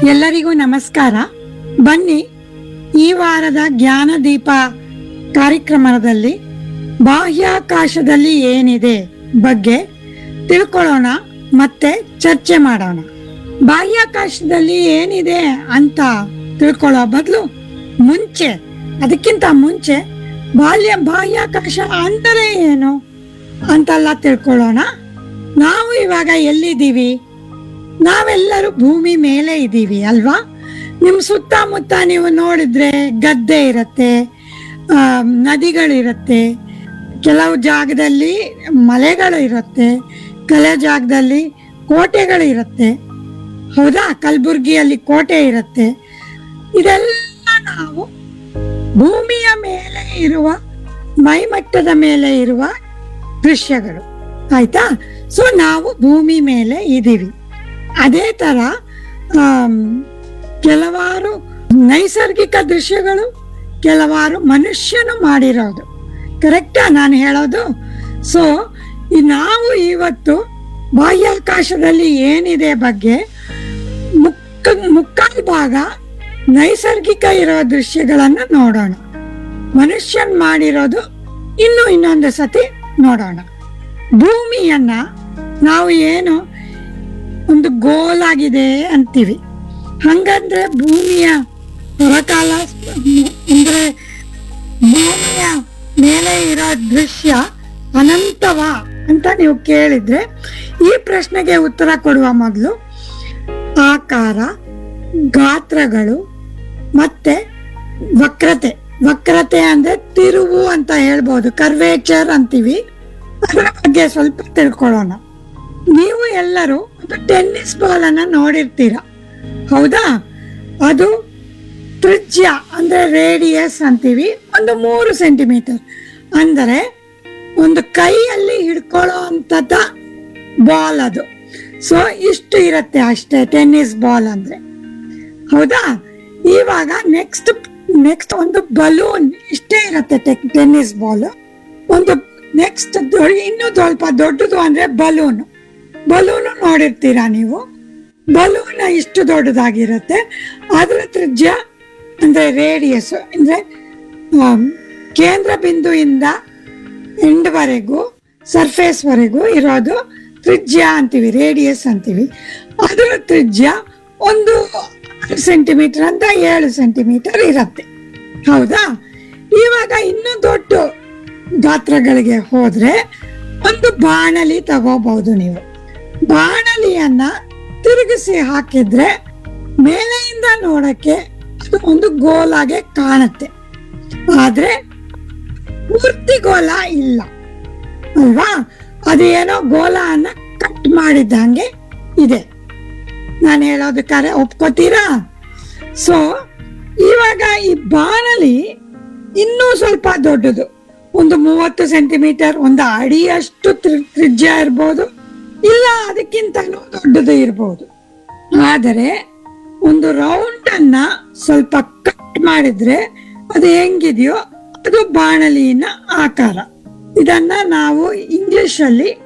ಎಲ್ಲರಿಗೂ ನಮಸ್ಕಾರ ಬನ್ನಿ ಈ ವಾರದ ಜ್ಞಾನದೀಪ ಕಾರ್ಯಕ್ರಮದಲ್ಲಿ ಬಾಹ್ಯಾಕಾಶದಲ್ಲಿ ಏನಿದೆ ಬಗ್ಗೆ ತಿಳ್ಕೊಳ್ಳೋಣ ಮತ್ತೆ ಚರ್ಚೆ ಮಾಡೋಣ ಬಾಹ್ಯಾಕಾಶದಲ್ಲಿ ಏನಿದೆ ಅಂತ ತಿಳ್ಕೊಳ್ಳೋ ಬದಲು ಮುಂಚೆ ಅದಕ್ಕಿಂತ ಮುಂಚೆ ಬಾಲ್ಯ ಬಾಹ್ಯಾಕಾಶ ಅಂದರೆ ಏನು ಅಂತೆಲ್ಲ ತಿಳ್ಕೊಳ್ಳೋಣ ನಾವು ಇವಾಗ ಎಲ್ಲಿದ್ದೀವಿ ನಾವೆಲ್ಲರೂ ಭೂಮಿ ಮೇಲೆ ಇದ್ದೀವಿ ಅಲ್ವಾ ನಿಮ್ಮ ಸುತ್ತಮುತ್ತ ನೀವು ನೋಡಿದ್ರೆ ಗದ್ದೆ ಇರತ್ತೆ ಆ, ನದಿಗಳಿರತ್ತೆ ಕೆಲವು ಜಾಗದಲ್ಲಿ ಮಲೆಗಳು ಇರುತ್ತೆ ಕೆಲವು ಜಾಗದಲ್ಲಿ ಕೋಟೆಗಳು ಇರುತ್ತೆ ಹೌದಾ ಕಲಬುರ್ಗಿಯಲ್ಲಿ ಕೋಟೆ ಇರುತ್ತೆ ಇದೆಲ್ಲ ನಾವು ಭೂಮಿಯ ಮೇಲೆ ಇರುವ ಮೈಮಟ್ಟದ ಮೇಲೆ ಇರುವ ದೃಶ್ಯಗಳು ಆಯ್ತಾ ಸೊ ನಾವು ಭೂಮಿ ಮೇಲೆ ಇದ್ದೀವಿ ಅದೇ ತರ ಆಮ್, ಕೆಲವಾರು ನೈಸರ್ಗಿಕ ದೃಶ್ಯಗಳು ಕೆಲವಾರು ಮನುಷ್ಯನು ಮಾಡಿರೋದು ಕರೆಕ್ಟಾ ನಾನು ಹೇಳೋದು ಸೊ ನಾವು ಇವತ್ತು ಬಾಹ್ಯಾಕಾಶದಲ್ಲಿ ಏನಿದೆ ಬಗ್ಗೆ ಮುಕ್ಕ ಮುಕ್ಕಾಲು ಭಾಗ ನೈಸರ್ಗಿಕ ಇರೋ ದೃಶ್ಯಗಳನ್ನು ನೋಡೋಣ ಮನುಷ್ಯನ್ ಮಾಡಿರೋದು ಇನ್ನು ಇನ್ನೊಂದು ಸತಿ ನೋಡೋಣ ಭೂಮಿಯನ್ನ ನಾವು ಏನು ಒಂದು ಗೋಲಾಗಿದೆ ಅಂತೀವಿ ಹಂಗಂದ್ರೆ ಭೂಮಿಯ ಹೊರಕಾಲ ಅಂದ್ರೆ ಭೂಮಿಯ ಮೇಲೆ ಇರೋ ದೃಶ್ಯ ಅನಂತವ ಅಂತ ನೀವು ಕೇಳಿದ್ರೆ ಈ ಪ್ರಶ್ನೆಗೆ ಉತ್ತರ ಕೊಡುವ ಮೊದಲು ಆಕಾರ ಗಾತ್ರಗಳು ಮತ್ತೆ ವಕ್ರತೆ ವಕ್ರತೆ ಅಂದ್ರೆ ತಿರುವು ಅಂತ ಹೇಳ್ಬೋದು ಕರ್ವೇಚರ್ ಅಂತೀವಿ ಅದರ ಬಗ್ಗೆ ಸ್ವಲ್ಪ ತಿಳ್ಕೊಳ್ಳೋಣ ನೀವು ಎಲ್ಲರೂ ಒಂದು ಟೆನ್ನಿಸ್ ಬಾಲ್ ಅನ್ನ ನೋಡಿರ್ತೀರ ಹೌದಾ ಅದು ತ್ರಿಜ್ಯ ಅಂದ್ರೆ ರೇಡಿಯಸ್ ಅಂತೀವಿ ಒಂದು ಮೂರು ಸೆಂಟಿಮೀಟರ್ ಅಂದರೆ ಒಂದು ಕೈಯಲ್ಲಿ ಹಿಡ್ಕೊಳ್ಳೋ ಅಂತದ ಬಾಲ್ ಅದು ಸೊ ಇಷ್ಟು ಇರುತ್ತೆ ಅಷ್ಟೇ ಟೆನ್ನಿಸ್ ಬಾಲ್ ಅಂದ್ರೆ ಹೌದಾ ಇವಾಗ ನೆಕ್ಸ್ಟ್ ನೆಕ್ಸ್ಟ್ ಒಂದು ಬಲೂನ್ ಇಷ್ಟೇ ಇರುತ್ತೆ ಟೆನ್ನಿಸ್ ಬಾಲ್ ಒಂದು ನೆಕ್ಸ್ಟ್ ಇನ್ನೂ ಸ್ವಲ್ಪ ದೊಡ್ಡದು ಅಂದ್ರೆ ಬಲೂನ್ ಬಲೂನ್ ನೋಡಿರ್ತೀರಾ ನೀವು ಬಲೂನ್ ಇಷ್ಟು ದೊಡ್ಡದಾಗಿರುತ್ತೆ ಅದರ ತ್ರಿಜ್ಯ ಅಂದ್ರೆ ರೇಡಿಯಸ್ ಅಂದ್ರೆ ಆಮ್, ಕೇಂದ್ರ ಬಿಂದುವಿಂದ ಎಂಡ್ವರೆಗೂ ಸರ್ಫೇಸ್ ವರೆಗೂ ಇರೋದು ತ್ರಿಜ್ಯ ಅಂತೀವಿ ರೇಡಿಯಸ್ ಅಂತೀವಿ ಅದರ ತ್ರಿಜ್ಯ ಒಂದು ಸೆಂಟಿಮೀಟರ್ ಅಂತ ಏಳು ಸೆಂಟಿಮೀಟರ್ ಇರುತ್ತೆ ಹೌದಾ ಇವಾಗ ಇನ್ನೂ ದೊಡ್ಡ ಗಾತ್ರಗಳಿಗೆ ಹೋದ್ರೆ ಒಂದು ಬಾಣಲಿ ತಗೋಬಹುದು ನೀವು ಬಾಣಲಿಯನ್ನ ತಿರುಗಿಸಿ ಹಾಕಿದ್ರೆ ಮೇಲೆಯಿಂದ ನೋಡಕ್ಕೆ ಅದು ಒಂದು ಗೋಲಾಗೆ ಕಾಣುತ್ತೆ ಆದ್ರೆ ಪೂರ್ತಿ ಗೋಲ ಇಲ್ಲ ಅಲ್ವಾ ಅದು ಏನೋ ಗೋಲನ್ನ ಕಟ್ ಮಾಡಿದಂಗೆ ಇದೆ ನಾನು ಹೇಳೋದು ಕರೆ ಒಪ್ಕೋತೀರಾ ಸೊ ಇವಾಗ ಈ ಬಾಣಲಿ ಇನ್ನೂ ಸ್ವಲ್ಪ ದೊಡ್ಡದು ಒಂದು ಮೂವತ್ತು ಸೆಂಟಿಮೀಟರ್ ಒಂದು ಅಡಿಯಷ್ಟು ತ್ರಿ- ತ್ರಿಜ್ಯ ಇರ್ಬೋದು ಇಲ್ಲ ಅದಕ್ಕಿಂತಲೂ ದೊಡ್ಡದು ಇರ್ಬೋದು ಆದರೆ ಒಂದು ರೌಂಡ್ ಅನ್ನ ಸ್ವಲ್ಪ ಕಟ್ ಮಾಡಿದ್ರೆ ಅದು ಹೆಂಗಿದೆಯೋ ಅದು ಬಾಣಲಿನ ಆಕಾರ ಇದನ್ನ ನಾವು ಇಂಗ್ಲಿಷ್ ಅಲ್ಲಿ